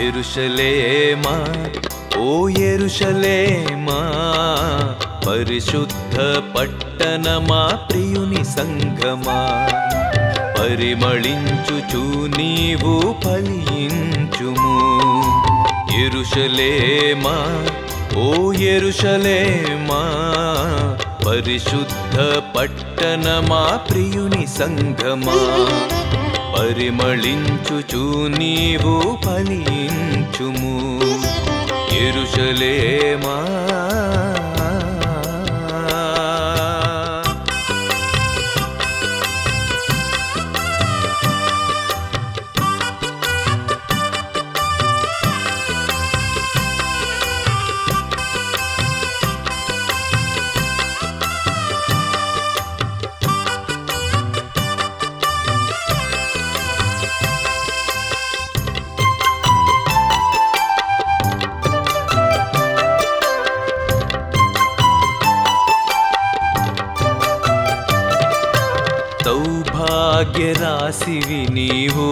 ఎరుషలేమా ఓ ఎరుషలేమా పరిశుద్ధ పట్టణమా ప్రియుని సంగమా పరిమళించుచు నీవు ఫలించుము ఎరుషలేమా ఓ ఎరుషలేమా పరిశుద్ధ పట్టణమా ప్రియుని సంగమా పరిమళించుచు నీవు ఫలించుము ఎరుషలేమా సౌభాగ్య రాశివి నీవు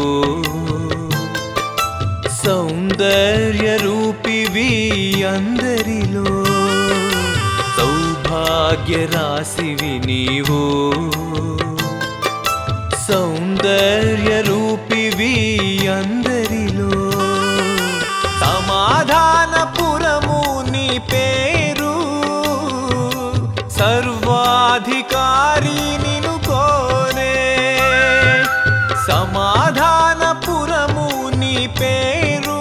సౌందర్య రూపివి అందరిలో సౌభాగ్య రాశివి నీవు సౌందర్య రూపివి అందరిలో సమాధానపురము నీ పేరు సర్వాధికారి నిను కోరే సమాధానపురము నీ పేరు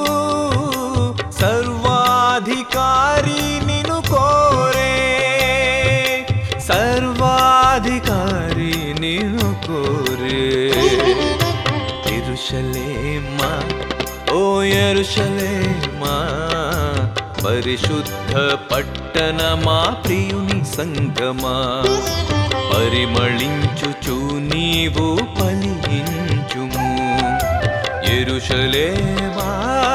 సర్వాధికారి నిను కోరే సర్వాధికారి నిను కోరే ఎరుషలేమా ఓ ఎరుషలేమా పరిశుద్ధ పట్టణమా ప్రియుని సంగమా పరిమళించుచు నీవు ఫలించుము ఎరుషలేమా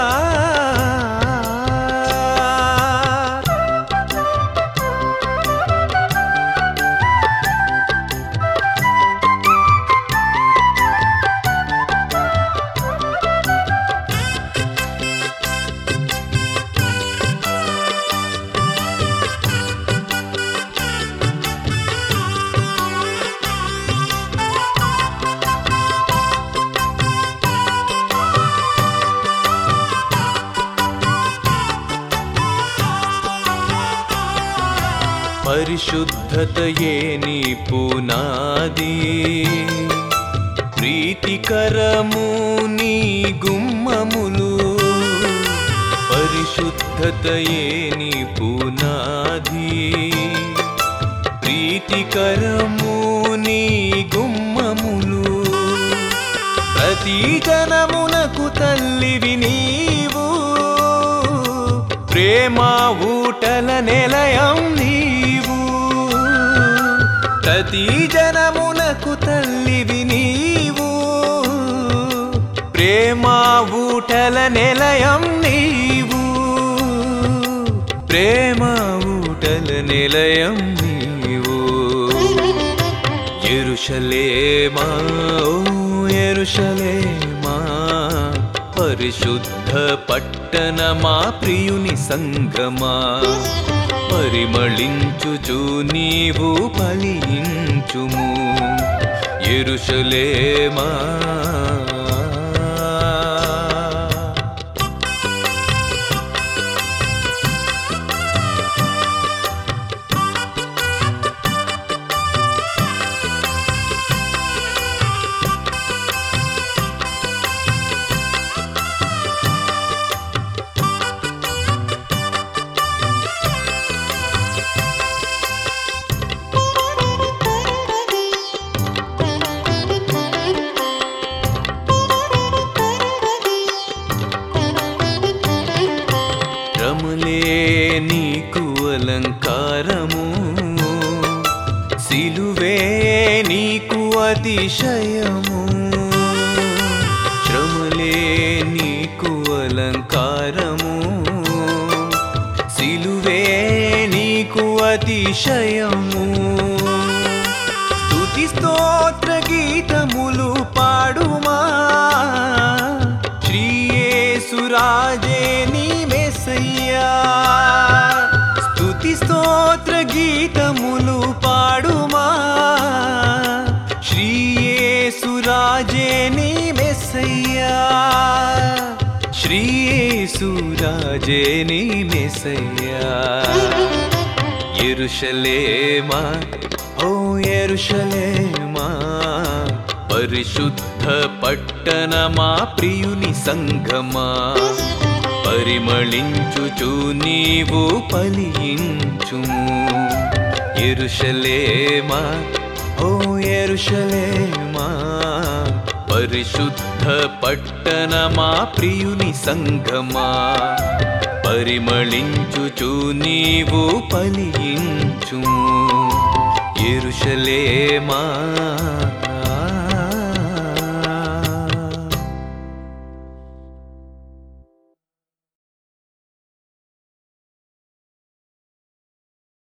పరిశుద్ధతయే నీ పునాది ప్రీతికరము నీ గుమ్మములు పరిశుద్ధతయే నీ పునాది ప్రీతికరము నీ గుమ్మములు ప్రతి జనమునకు తల్లివి నీవు ప్రేమ ఊటల నిలయం నీవు ప్రతి జనమునకు తల్లివి నీవు ప్రేమ ఊటల నిలయం నీవు ప్రేమ ఊటల నిలయం నీవు ఎరుషలేమా ఓ ఎరుషలేమా పరిశుద్ధ పట్టణమా ప్రియుని సంగమా పరిమళించుచు నీవు ఫలించుము ఎరుషలేమా రములే నీకు అలంకారము సిలువే నీకు అతిశయము శ్రమలే నీకు అలంకారము సిలువే నీకు అతిశయము స్తుతి స్తోత్ర గీతములు పాడుమా శ్రీయేసు రాజే నీ మెస్సయ్యా స్తుతి స్తోత్ర గీతములు పాడుమా శ్రీయేసు రాజే నీ మెస్సయ్యా శ్రీయేసు రాజే నీ మెస్సయ్యా ఎరుషలేమా ఓ ఎరుషలేమా పరిశుద్ధ పట్టణమా ప్రియుని సంఘమా పరిమళించుచు నీవు పలించుము ఎరుషలేమా ఓ ఎరుషలేమా పరిశుద్ధ పట్టణమా ప్రియుని సంఘమా పరిమళించుచు నీవు పలించుము ఎరుషలేమా